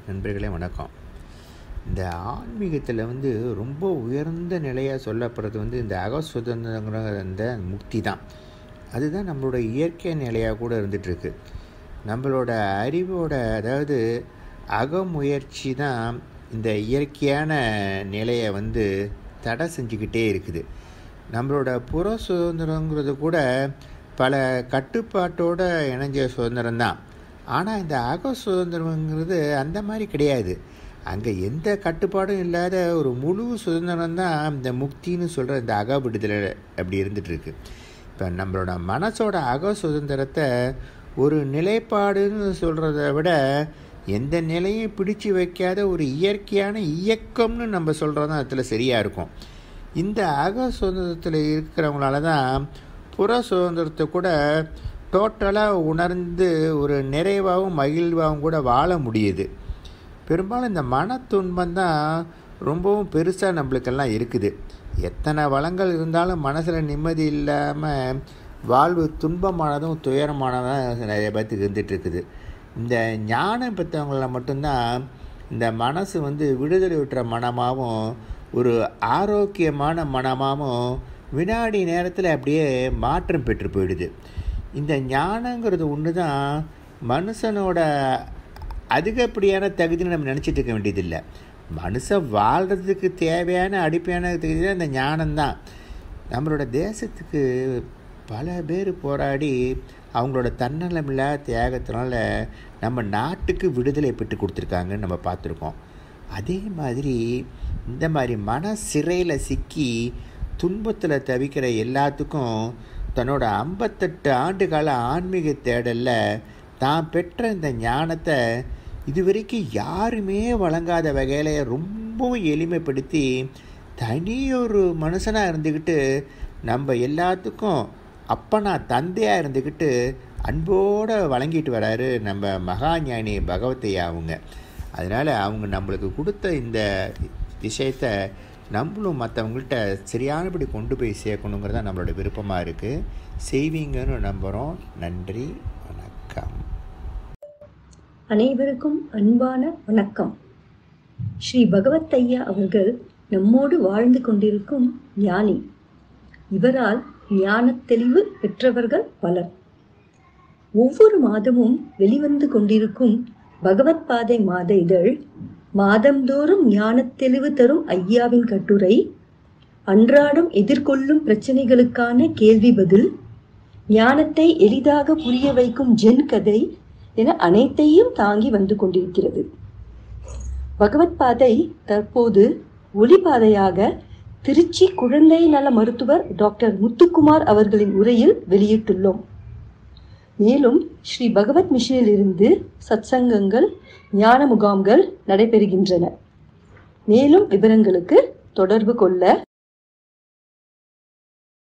நண்பர்களே வணக்கம் இந்த ஆன்மீகத்தில் வந்து ரொம்ப உயர்ந்த நிலையாக சொல்லப்படுறது வந்து இந்த அக சுதந்திரங்கிற அந்த முக்தி தான் அதுதான் நம்மளோட இயற்கை நிலையாக கூட இருந்துகிட்ருக்கு நம்மளோட அறிவோட அதாவது அகமுயற்சி தான் இந்த இயற்கையான நிலையை வந்து தடை செஞ்சுக்கிட்டே இருக்குது நம்மளோட புற சுதந்திரங்கிறது கூட பல கட்டுப்பாட்டோட இணைஞ்ச சுதந்திரம் தான் ஆனால் இந்த அக சுதந்திரங்கிறது அந்த மாதிரி கிடையாது அங்கே எந்த கட்டுப்பாடும் இல்லாத ஒரு முழு சுதந்திரம் தான் இந்த முக்தின்னு சொல்கிற இந்த அக விடுதலை அப்படி இருந்துகிட்ருக்கு இப்போ நம்மளோட மனசோட அக சுதந்திரத்தை ஒரு நிலைப்பாடுன்னு சொல்கிறத விட எந்த நிலையும் பிடிச்சு வைக்காத ஒரு இயற்கையான இயக்கம்னு நம்ம சொல்கிறது தான் அதில் சரியாக இருக்கும் இந்த அக சுதந்திரத்தில் இருக்கிறவங்களால தான் புற சுதந்திரத்தை கூட டோட்டலாக உணர்ந்து ஒரு நிறைவாகவும் மகிழ்வாகவும் கூட வாழ முடியுது பெரும்பாலும் இந்த மன துன்பம் தான் ரொம்பவும் பெருசாக நம்மளுக்கெல்லாம் இருக்குது எத்தனை வளங்கள் இருந்தாலும் மனசில் நிம்மதி இல்லாமல் வாழ்வு துன்பமானதும் துயரமானதும் நிறைய பேர்த்துக்கு இருந்துகிட்டு இருக்குது இந்த ஞானம் பெற்றவங்கள மட்டும்தான் இந்த மனசு வந்து விடுதலை விட்டுற மனமாகவும் ஒரு ஆரோக்கியமான மனமாகவும் வினாடி நேரத்தில் அப்படியே மாற்றம் பெற்று போயிடுது இந்த ஞானங்கிறது ஒன்று தான் மனுஷனோட அதிகப்படியான தகுதின்னு நம்ம நினச்சிட்டு இருக்க வேண்டியதில்லை மனுஷன் வாழ்கிறதுக்கு தேவையான அடிப்படையான தகுதி தான் இந்த ஞானம்தான் நம்மளோட தேசத்துக்கு பல பேர் போராடி அவங்களோட தன்னலமில்லா தியாகத்தினால நம்ம நாட்டுக்கு விடுதலை பெற்று கொடுத்துருக்காங்கன்னு நம்ம பார்த்துருக்கோம் அதே மாதிரி இந்த மாதிரி மன சிறையில் சிக்கி துன்பத்தில் தவிக்கிற எல்லாத்துக்கும் தன்னோட ஐம்பத்தெட்டு ஆண்டு கால ஆன்மீக தேடலில் தான் பெற்ற இந்த ஞானத்தை இதுவரைக்கும் யாருமே வழங்காத வகையில் ரொம்பவும் எளிமைப்படுத்தி தனியொரு மனுஷனாக இருந்துக்கிட்டு நம்ம எல்லாத்துக்கும் அப்பனா தந்தையாக இருந்துக்கிட்டு அன்போடு வழங்கிட்டு வராரு நம்ம மகாஞானி பகவத்தையா அவங்க அதனால் அவங்க நம்மளுக்கு கொடுத்த இந்த விஷயத்தை நம்மளும் மற்றவங்கள்ட்ட சரியானபடி கொண்டு போய் சேர்க்கணுங்கிறது தான் நம்மளோட விருப்பமாக இருக்குது செய்வீங்கன்னு நம்புகிறோம் நன்றி வணக்கம் அனைவருக்கும் அன்பான வணக்கம் ஸ்ரீ பகவத் ஐயா அவர்கள் நம்மோடு வாழ்ந்து கொண்டிருக்கும் ஞானி இவரால் ஞானத் தெளிவு பெற்றவர்கள் பலர் ஒவ்வொரு மாதமும் வெளிவந்து கொண்டிருக்கும் பகவத் பாதை மாத இதழ் மாதந்தோறும் ஞானத் தெளிவு தரும் ஐயாவின் கட்டுரை அன்றாடம் எதிர்கொள்ளும் பிரச்சனைகளுக்கான கேள்வி பதில் ஞானத்தை எளிதாக புரிய வைக்கும் ஜென் கதை என அனைத்தையும் தாங்கி வந்து கொண்டிருக்கிறது பகவத் பாதை தற்போது ஒளிபாதையாக திருச்சி குழந்தை நல மருத்துவர் டாக்டர் முத்துக்குமார் அவர்களின் உரையில் வெளியிட்டுள்ளோம் மேலும் ஸ்ரீ பகவத் மிஷனில் இருந்து சத்சங்கங்கள் ஞான முகாம்கள் நடைபெறுகின்றன மேலும் விவரங்களுக்கு தொடர்பு கொள்ள